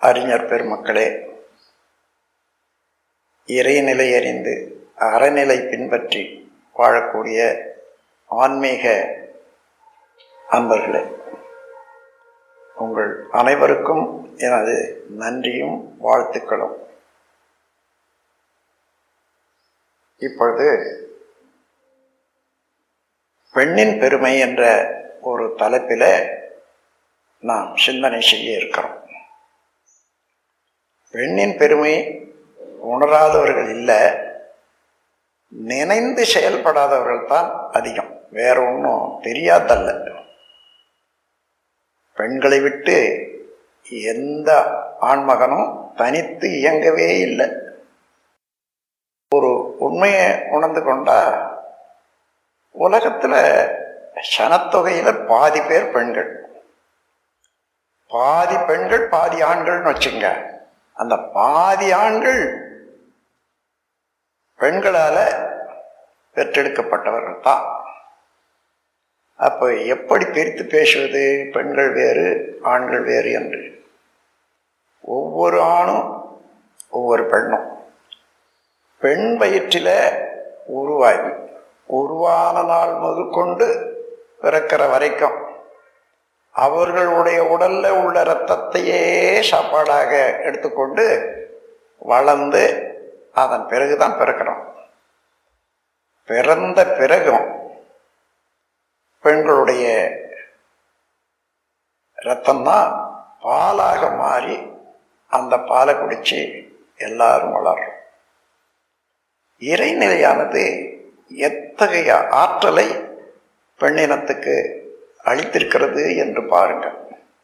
அறிஞர் பெருமக்களே இறைநிலை அறிந்து அறநிலை பின்பற்றி வாழக்கூடிய ஆன்மீக அன்பர்களே உங்கள் அனைவருக்கும் எனது நன்றியும் வாழ்த்துக்களும் இப்பொழுது பெண்ணின் பெருமை என்ற ஒரு தலைப்பில் நாம் சிந்தனை செய்ய இருக்கிறோம் பெண்ணின் பெருமை உணராதவர்கள் இல்லை நினைந்து செயல்படாதவர்கள் தான் அதிகம் வேற ஒன்றும் தெரியாதல்ல பெண்களை விட்டு எந்த ஆண்மகனும் தனித்து இயங்கவே இல்லை ஒரு உண்மையை உணர்ந்து கொண்டா உலகத்தில் சனத்தொகையில் பாதி பேர் பெண்கள் பாதி பெண்கள் பாதி ஆண்கள்னு வச்சுங்க அந்த பாதி ஆண்கள் பெண்களால பெற்றெடுக்கப்பட்டவர்கள் தான் அப்போ எப்படி பிரித்து பேசுவது பெண்கள் வேறு ஆண்கள் வேறு என்று ஒவ்வொரு ஆணும் ஒவ்வொரு பெண்ணும் பெண் வயிற்றில் உருவாகி உருவான நாள் முதற்கொண்டு பிறக்கிற வரைக்கும் அவர்களுடைய உடல்ல உள்ள இரத்தத்தையே சாப்பாடாக எடுத்துக்கொண்டு வளர்ந்து அதன் பிறகுதான் பிறக்கிறோம் பிறந்த பிறகும் பெண்களுடைய ரத்தம்தான் பாலாக மாறி அந்த பாலை குடிச்சு எல்லாரும் வளர்றோம் இறைநிலையானது எத்தகைய ஆற்றலை பெண்ணினத்துக்கு அளித்திருக்கிறது என்று பாருங்கள்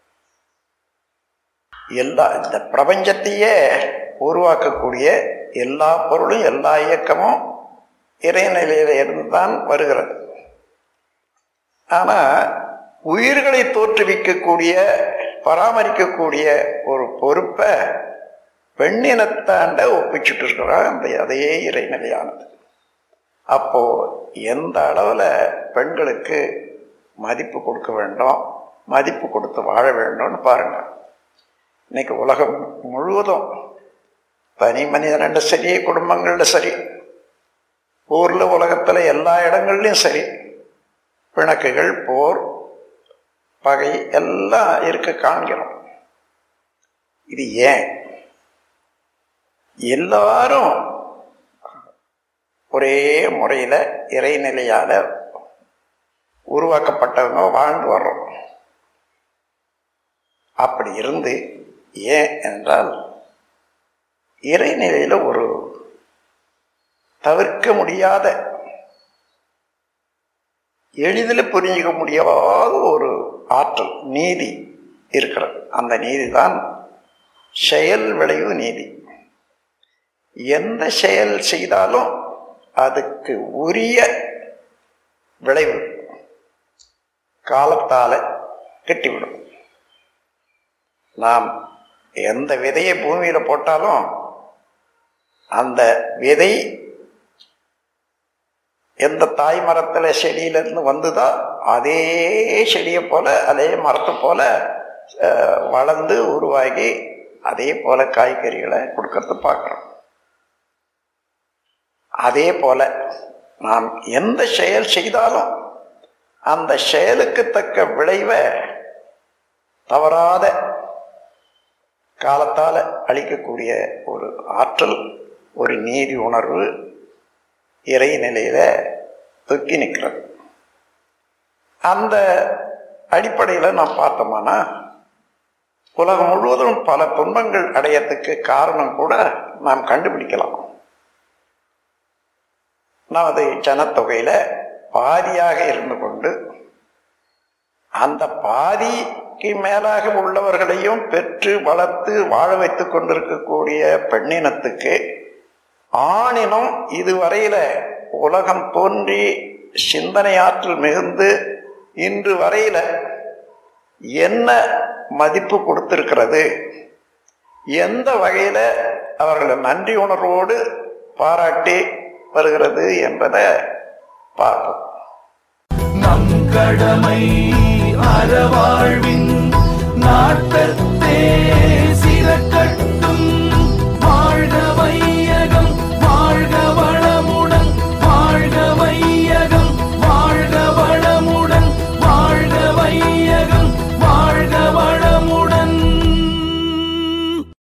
எல்லா இந்த பிரபஞ்சத்தையே உருவாக்கக்கூடிய எல்லா பொருளும் எல்லா இயக்கமும் இறைநிலையில இருந்து தான் வருகிறது ஆனா உயிர்களை தோற்றுவிக்கக்கூடிய பராமரிக்கக்கூடிய ஒரு பொறுப்பை பெண்ணினத்தாண்ட ஒப்பிச்சுட்டு இருக்கிறார் அந்த அதே இறைநிலையானது அப்போ எந்த அளவில் பெண்களுக்கு மதிப்பு கொடுக்க வேண்டும் மதிப்பு கொடுத்து வாழ வேண்டும்னு பாருங்க இன்னைக்கு உலகம் முழுவதும் தனி மனிதனிட சரி குடும்பங்கள்ல சரி ஊர்ல உலகத்துல எல்லா இடங்கள்லையும் சரி பிணக்குகள் போர் பகை எல்லாம் இருக்க காண்கிறோம் இது ஏன் எல்லாரும் ஒரே முறையில் இறைநிலையால உருவாக்கப்பட்டவங்க வாழ்ந்து வர்றோம் அப்படி இருந்து ஏன் என்றால் இறைநிலையில் ஒரு தவிர்க்க முடியாத எளிதில் புரிஞ்சிக்க முடியாத ஒரு ஆற்றல் நீதி இருக்கிறது அந்த நீதி தான் செயல் விளைவு நீதி எந்த செயல் செய்தாலும் அதுக்கு உரிய விளைவு காலத்தால கெட்டிவிடும் நாம் எந்த விதையை பூமியில போட்டாலும் அந்த விதை எந்த தாய் மரத்துல செடியிலிருந்து வந்துதோ அதே செடியை போல அதே மரத்தை போல வளர்ந்து உருவாகி அதே போல காய்கறிகளை கொடுக்கறது பார்க்குறோம் அதே போல நாம் எந்த செயல் செய்தாலும் அந்த செயலுக்கு தக்க விளைவை தவறாத காலத்தால் அளிக்கக்கூடிய ஒரு ஆற்றல் ஒரு நீதி உணர்வு இறை நிலையில தொக்கி நிற்கிறது அந்த அடிப்படையில் நாம் பார்த்தோம்னா உலகம் முழுவதும் பல துன்பங்கள் அடையத்துக்கு காரணம் கூட நாம் கண்டுபிடிக்கலாம் நமது ஜனத்தொகையில பாதியாக இருந்து கொண்டு அந்த பாதிக்கு மேலாக உள்ளவர்களையும் பெற்று வளர்த்து வாழ வைத்துக் கொண்டிருக்கக்கூடிய பெண்ணினத்துக்கு ஆணினம் இதுவரையில உலகம் தோன்றி சிந்தனை ஆற்றல் மிகுந்து இன்று வரையில என்ன மதிப்பு கொடுத்திருக்கிறது எந்த வகையில அவர்களை நன்றி உணர்வோடு பாராட்டி வருகிறது என்பதை பார்ப்போம் நம் கடமை